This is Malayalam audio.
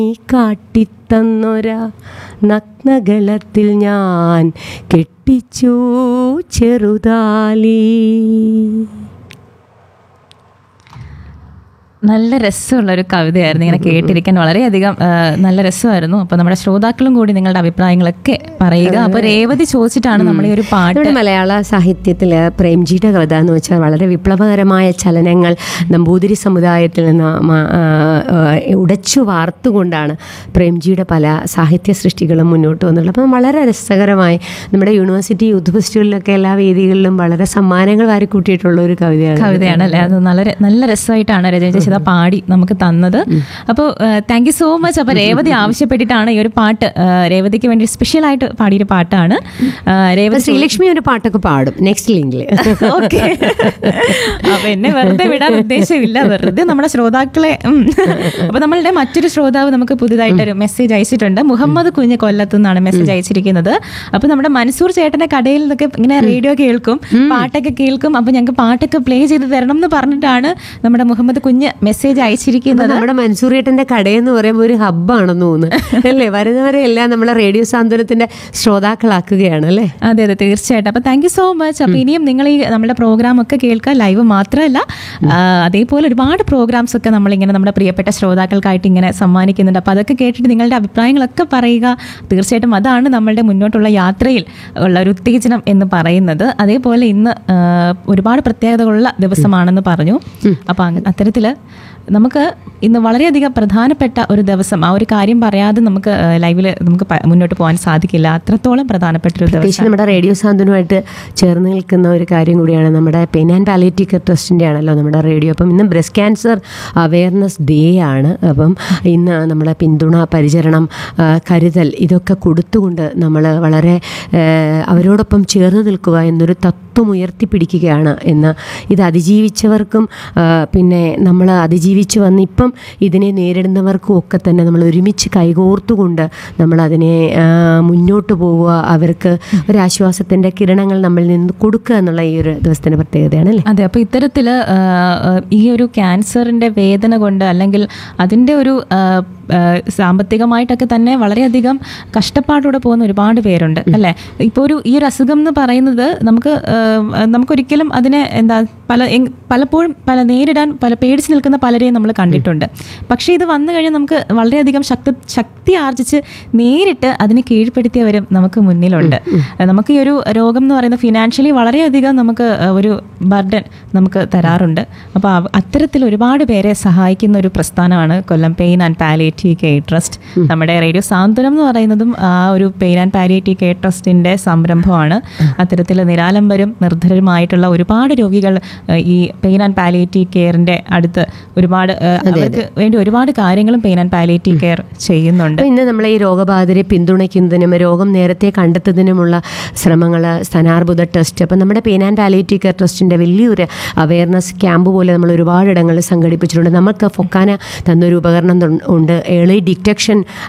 നീ കാട്ടിത്തന്നൊരാ നഗ്നകളത്തിൽ ഞാൻ കെട്ടിച്ചു ചെറുതാലി നല്ല രസമുള്ള ഒരു കവിതയായിരുന്നു ഇങ്ങനെ കേട്ടിരിക്കാൻ വളരെയധികം ആ, നല്ല രസമായിരുന്നു അപ്പൊ നമ്മുടെ ശ്രോതാക്കളും കൂടി നിങ്ങളുടെ അഭിപ്രായങ്ങളൊക്കെ പറയുക അപ്പൊ രേവതി ചോദിച്ചിട്ടാണ് നമ്മൾ ഈ ഒരു പാട്ട് നമ്മുടെ മലയാള സാഹിത്യത്തിൽ പ്രേംജിയുടെ കവിത എന്ന് വെച്ചാൽ വളരെ വിപ്ലവകരമായ ചലനങ്ങൾ നമ്പൂതിരി സമുദായത്തിൽ നിന്ന് മ- ആ, ആ, ഉടച്ചു വാർത്തുകൊണ്ടാണ് പ്രേംജിയുടെ പല സാഹിത്യ സൃഷ്ടികളും മുന്നോട്ട് വന്നിട്ടുള്ളത് അപ്പം വളരെ രസകരമായി നമ്മുടെ യൂണിവേഴ്സിറ്റി യൂത്ത് ഫെസ്റ്റിവലിലൊക്കെ എല്ലാ വേദികളിലും വളരെ സമ്മാനങ്ങൾ വാരിക്കൂട്ടിയിട്ടുള്ള ഒരു കവിതയാണ് കവിതയാണ് അല്ലേ അത് നല്ല ര- നല്ല രസമായിട്ടാണ് രചന ചേച്ചി അത് പാടി നമുക്ക് തന്നത് അപ്പോൾ താങ്ക് യു സോ മച്ച് അപ്പോൾ രേവതി ആവശ്യപ്പെട്ടിട്ടാണ് ഈ ഒരു പാട്ട് ആ, രേവതിക്ക് വേണ്ടി സ്പെഷ്യൽ ആയിട്ട് പാടിയൊരു പാട്ടാണ് ആ, രേവതി ശ്രീലക്ഷ്മി ഒരു പാട്ടൊക്കെ പാടും നെക്സ്റ്റ് ലിങ്കിൽ ഓക്കെ അപ്പൊ എന്നെ വെറുതെ വിടാൻ ഉദ്ദേശമില്ല വെറുതെ നമ്മുടെ ശ്രോതാക്കളെ ഉം. അപ്പൊ നമ്മളുടെ മറ്റൊരു ശ്രോതാവ് നമുക്ക് പുതുതായിട്ട് ഒരു മെസ്സേജ് അയച്ചിട്ടുണ്ട് മുഹമ്മദ് കുഞ്ഞ് കൊല്ലത്തു നിന്നാണ് മെസ്സേജ് അയച്ചിരിക്കുന്നത് അപ്പൊ നമ്മുടെ മൻസൂർ ചേട്ടന്റെ കടയിൽ നിന്നൊക്കെ ഇങ്ങനെ റേഡിയോ കേൾക്കും പാട്ടൊക്കെ കേൾക്കും അപ്പൊ ഞങ്ങൾക്ക് പാട്ടൊക്കെ പ്ലേ ചെയ്ത് തരണം എന്ന് പറഞ്ഞിട്ടാണ് നമ്മുടെ മുഹമ്മദ് കുഞ്ഞ് മെസ്സേജ് അയച്ചിരിക്കുന്നത് നമ്മുടെ മൻസൂറിയേട്ടന്റെ കടയെന്ന് പറയുമ്പോൾ ഒരു ഹബ്ബാണെന്ന് തോന്നുന്നു അല്ലേ വരുന്നവരെ എല്ലാം നമ്മളെ റേഡിയോ സാന്ത്വനത്തിന്റെ ശ്രോതാക്കളാക്കുകയാണ് അല്ലേ അതെ അതെ തീർച്ചയായിട്ടും അപ്പൊ താങ്ക് യു സോ മച്ച് അപ്പൊ ഇനിയും നിങ്ങൾ ഈ നമ്മുടെ പ്രോഗ്രാം ഒക്കെ കേൾക്കുക ലൈവ് മാത്രമല്ല ആ, അതേപോലെ ഒരുപാട് പ്രോഗ്രാംസ് ഒക്കെ നമ്മളിങ്ങനെ നമ്മുടെ പ്രിയപ്പെട്ട ശ്രോതാക്കൾക്കായിട്ട് ഇങ്ങനെ സമ്മാനിക്കുന്നുണ്ട് അപ്പൊ അതൊക്കെ കേട്ടിട്ട് നിങ്ങളുടെ അഭിപ്രായങ്ങളൊക്കെ പറയുക തീർച്ചയായിട്ടും അതാണ് നമ്മളുടെ മുന്നോട്ടുള്ള യാത്രയിൽ ഉള്ള ഒരു ഉത്തേജനം എന്ന് പറയുന്നത് അതേപോലെ ഇന്ന് ആ, ഒരുപാട് പ്രത്യേകതകളുള്ള ദിവസമാണെന്ന് പറഞ്ഞു അപ്പൊ അങ്ങ- അത്തരത്തില് നമുക്ക് ഇന്ന് വളരെയധികം പ്രധാനപ്പെട്ട ഒരു ദിവസം ആ ഒരു കാര്യം പറയാതെ നമുക്ക് ലൈവിൽ നമുക്ക് പ- മുന്നോട്ട് പോകാൻ സാധിക്കില്ല അത്രത്തോളം പ്രധാനപ്പെട്ട ഒരു ദിവസം പ്രത്യേകിച്ച് നമ്മുടെ റേഡിയോ സാന്ത്വനമായിട്ട് ചേർന്ന് നിൽക്കുന്ന ഒരു കാര്യം കൂടിയാണ് നമ്മുടെ പെൻ ആൻഡ് പാലിയേറ്റീവ് കെയർ ട്രസ്റ്റിൻ്റെ ആണല്ലോ നമ്മുടെ റേഡിയോ അപ്പം ഇന്ന് ബ്രസ്റ്റ് ക്യാൻസർ അവയർനെസ് ഡേ ആണ് അപ്പം ഇന്ന് നമ്മുടെ പിന്തുണ പരിചരണം ആ, കരുതൽ ഇതൊക്കെ കൊടുത്തുകൊണ്ട് നമ്മൾ വളരെ ആ, അവരോടൊപ്പം ചേർന്ന് നിൽക്കുക എന്നൊരു തത്വം ഉയർത്തിപ്പിടിക്കുകയാണ് എന്ന് ഇത് അതിജീവിച്ചവർക്കും ആ, പിന്നെ നമ്മൾ അതിജീവിച്ച് വന്ന് ഇപ്പം ഇതിനെ നേരിടുന്നവർക്കും ഒക്കെ തന്നെ നമ്മൾ ഒരുമിച്ച് കൈകോർത്തുകൊണ്ട് നമ്മളതിനെ ആ, മുന്നോട്ട് പോവുക അവർക്ക് ഒരാശ്വാസത്തിൻ്റെ കിരണങ്ങൾ നമ്മളിൽ നിന്ന് കൊടുക്കുക എന്നുള്ള ഈ ഒരു ദിവസത്തിൻ്റെ പ്രത്യേകതയാണ് അല്ലേ അതെ അപ്പോൾ ഇത്തരത്തിൽ ഈ ഒരു ക്യാൻസറിന്റെ വേദന കൊണ്ട് അല്ലെങ്കിൽ അതിൻ്റെ ഒരു ആ, ആ, സാമ്പത്തികമായിട്ടൊക്കെ തന്നെ വളരെയധികം കഷ്ടപ്പാടോടെ പോകുന്ന ഒരുപാട് പേരുണ്ട് അല്ലേ ഇപ്പോൾ ഒരു ഈ ഒരു അസുഖം എന്ന് പറയുന്നത് നമുക്ക് ആ, നമുക്കൊരിക്കലും അതിനെ എന്താ പല എങ്- പലപ്പോഴും പല നേരിടാൻ പല പേടിച്ച് നിൽക്കുന്ന പലരെയും നമ്മൾ കണ്ടിട്ടുണ്ട് പക്ഷേ ഇത് വന്നു കഴിഞ്ഞാൽ നമുക്ക് വളരെയധികം ശക്തി ശക്തി ആർജിച്ച് നേരിട്ട് അതിനെ കീഴ്പ്പെടുത്തിയവരും നമുക്ക് മുന്നിലുണ്ട് നമുക്ക് ഈ ഒരു രോഗം എന്ന് പറയുന്നത് ഫിനാൻഷ്യലി വളരെയധികം നമുക്ക് ഒരു ബർഡൻ നമുക്ക് തരാറുണ്ട് അപ്പോൾ അത്തരത്തിൽ ഒരുപാട് പേരെ സഹായിക്കുന്ന ഒരു പ്രസ്ഥാനമാണ് Kollam pain and palliative care trust നമ്മുടെ റേഡിയോ സാന്ത്വനം എന്ന് പറയുന്നതും ആ ഒരു പെയിൻ ആൻഡ് പാലിയേറ്റീവ് കെയർ ട്രസ്റ്റിന്റെ സംരംഭമാണ് അത്തരത്തിൽ നിരാലംബരും നിർദ്ധരുമായിട്ടുള്ള ഒരുപാട് രോഗികൾ ആ, ഈ പെയിൻ ആൻഡ് പാലിയേറ്റീവ് കെയറിന്റെ അടുത്ത് ഒരുപാട് ആ, അവർക്ക് വേണ്ടി ഒരുപാട് കാര്യങ്ങളും പെയിൻ ആൻഡ് പാലിയേറ്റീവ് കെയർ ചെയ്യുന്നുണ്ട് അപ്പോൾ ഇന്ന് നമ്മൾ ഈ രോഗബാധിതരെ പിന്തുണയ്ക്കുന്നതിനും രോഗം നേരത്തെ കണ്ടെത്തുന്നതിനുമുള്ള ശ്രമങ്ങൾ സ്ഥാനാർബുദ ടെസ്റ്റ് അപ്പം നമ്മുടെ പെയിൻ ആൻഡ് പാലിയേറ്റീവ് കെയർ ട്രസ്റ്റിൻ്റെ വലിയൊരു അവയർനെസ് ക്യാമ്പ് പോലെ നമ്മൾ ഒരുപാട് ഇടങ്ങളിൽ സംഘടിപ്പിച്ചിട്ടുണ്ട് നമുക്ക് ഫൊക്കാന തന്നൊരു ഉപകരണം തൊ- ഉണ്ട് ഏർലി ഡിറ്റക്ഷൻ